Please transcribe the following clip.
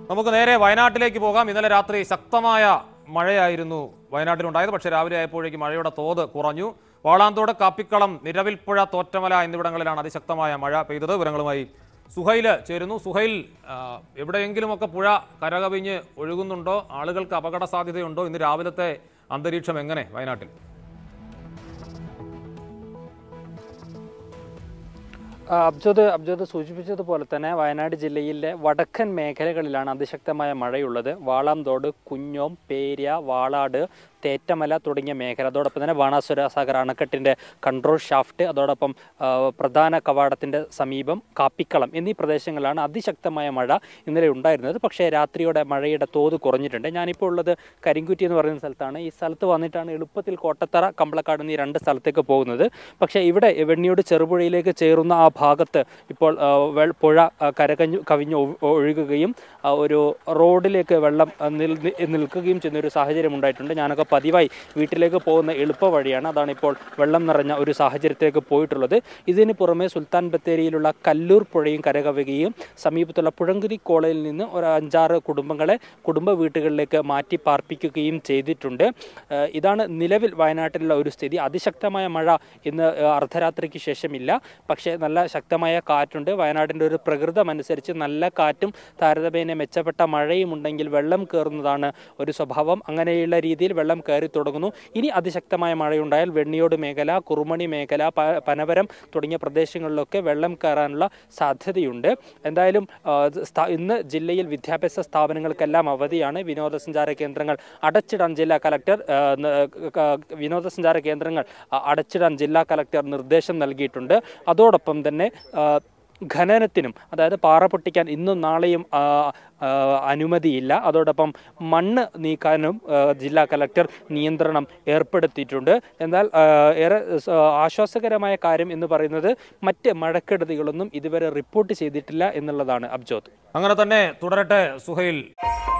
നമുക്ക് നേരെ വയനാട്ടിലേക്ക് പോകാം ഇന്നലെ രാത്രി ശക്തമായ മഴയായിരുന്നു വയനാട്ടിലുണ്ടായത് പക്ഷേ രാവിലെ ആയപ്പോഴേക്കും മഴയുടെ തോത് കുറഞ്ഞു വാളാന്തോട് കാപ്പിക്കളം നിരവിൽപ്പുഴ തോറ്റമല എന്നിവിടങ്ങളിലാണ് അതിശക്തമായ മഴ പെയ്തത് വിവരങ്ങളുമായി സുഹൈല് ചേരുന്നു സുഹൈൽ ആ, എവിടെയെങ്കിലുമൊക്കെ പുഴ കരകവിഞ്ഞ് ഒഴുകുന്നുണ്ടോ ആളുകൾക്ക് അപകട സാധ്യതയുണ്ടോ ഇന്ന് രാവിലത്തെ അന്തരീക്ഷം എങ്ങനെ വയനാട്ടിൽ ആ, അബ്ജോദ് അബ്ജോദ് സൂചിപ്പിച്ചതുപോലെ തന്നെ വയനാട് ജില്ലയിലെ വടക്കൻ മേഖലകളിലാണ് അതിശക്തമായ മഴയുള്ളത് വാളാംതോട് കുഞ്ഞോം പേര്യ വാളാട് തേറ്റമല തുടങ്ങിയ മേഖല അതോടൊപ്പം തന്നെ ബാണാസുര സാഗർ അണക്കെട്ടിൻ്റെ കൺട്രോൾ ഷാഫ്റ്റ് അതോടൊപ്പം ആ, പ്രധാന കവാടത്തിൻ്റെ സമീപം കാപ്പിക്കളം എന്നീ പ്രദേശങ്ങളിലാണ് അതിശക്തമായ മഴ ഇന്നലെ ഉണ്ടായിരുന്നത് പക്ഷേ രാത്രിയോടെ മഴയുടെ തോത് കുറഞ്ഞിട്ടുണ്ട് ഞാനിപ്പോൾ ഉള്ളത് കരിങ്കുറ്റി എന്ന് പറയുന്ന സ്ഥലത്താണ് ഈ സ്ഥലത്ത് വന്നിട്ടാണ് എളുപ്പത്തിൽ കോട്ടത്തറ കമ്പളക്കാട് എന്നീ രണ്ട് സ്ഥലത്തേക്ക് പോകുന്നത് പക്ഷേ ഇവിടെ വെണ്ണിയോട് ചെറുപുഴയിലേക്ക് ചേരുന്ന ആ ഭാഗത്ത് ഇപ്പോൾ ആ, വെൾ- പുഴ ആ, കരകഞ്ഞു കവിഞ്ഞ് ഒഴു- ഒഴുകുകയും ആ, ഒരു റോഡിലേക്ക് വെള്ളം ആ, നിൽ- നി- നിൽക്കുകയും ചെയ്യുന്ന ഒരു സാഹചര്യം ഉണ്ടായിട്ടുണ്ട് ഞാനൊക്കെ പതിവായി വീട്ടിലേക്ക് പോകുന്ന എളുപ്പ വഴിയാണ് അതാണ് ഇപ്പോൾ വെള്ളം നിറഞ്ഞ ഒരു സാഹചര്യത്തിലേക്ക് പോയിട്ടുള്ളത് ഇതിന് പുറമെ സുൽത്താൻ ബത്തേരിയിലുള്ള കല്ലൂർ പുഴയും കരകവുകയും സമീപത്തുള്ള പുഴങ്കുരി കോളേജിൽ നിന്ന് ഒരു അഞ്ചാറ് കുടുംബങ്ങളെ കുടുംബ വീട്ടുകളിലേക്ക് മാറ്റി പാർപ്പിക്കുകയും ചെയ്തിട്ടുണ്ട് ഏഹ് ഇതാണ് നിലവിൽ വയനാട്ടിലുള്ള ഒരു സ്ഥിതി അതിശക്തമായ മഴ ഇന്ന് ഏഹ് അർദ്ധരാത്രിക്ക് ശേഷമില്ല പക്ഷേ നല്ല ശക്തമായ കാറ്റുണ്ട് വയനാടിൻ്റെ ഒരു പ്രകൃതം അനുസരിച്ച് നല്ല കാറ്റും താരതമ്യേന മെച്ചപ്പെട്ട മഴയും ഉണ്ടെങ്കിൽ വെള്ളം കയറുന്നതാണ് ഒരു സ്വഭാവം അങ്ങനെയുള്ള രീതിയിൽ വെള്ളം കയറി തുടങ്ങുന്നു ഇനി അതിശക്തമായ മഴയുണ്ടായാൽ വെണ്ണിയോട് മേഖല കുറുമണി മേഖല പ- പനവരം തുടങ്ങിയ പ്രദേശങ്ങളിലൊക്കെ വെള്ളം കയറാനുള്ള സാധ്യതയുണ്ട് എന്തായാലും ആ, സ്ഥാ- ഇന്ന് ജില്ലയിൽ വിദ്യാഭ്യാസ സ്ഥാപനങ്ങൾക്കെല്ലാം അവധിയാണ് വിനോദസഞ്ചാര കേന്ദ്രങ്ങൾ അടച്ചിടാൻ ജില്ലാ കലക്ടർ ആ, ന- ക- വിനോദസഞ്ചാര കേന്ദ്രങ്ങൾ ആ, അടച്ചിടാൻ ജില്ലാ കലക്ടർ നിർദ്ദേശം നൽകിയിട്ടുണ്ട് അതോടൊപ്പം തന്നെ ആ, ഖനനത്തിനും അതായത് പാറ പൊട്ടിക്കാൻ ഇന്നും നാളെയും ആ, ആ, അനുമതിയില്ല അതോടൊപ്പം മണ്ണ് നീക്കാനും ആ, ജില്ലാ കലക്ടർ നിയന്ത്രണം ഏർപ്പെടുത്തിയിട്ടുണ്ട് എന്നാൽ ആ, ഏറെ സ- ആശ്വാസകരമായ കാര്യം എന്ന് പറയുന്നത് മറ്റ് മഴക്കെടുതികളൊന്നും ഇതുവരെ റിപ്പോർട്ട് ചെയ്തിട്ടില്ല എന്നുള്ളതാണ് അബ്ജോത് അങ്ങനെ തന്നെ തുടരട്ടെ സുഹൈൽ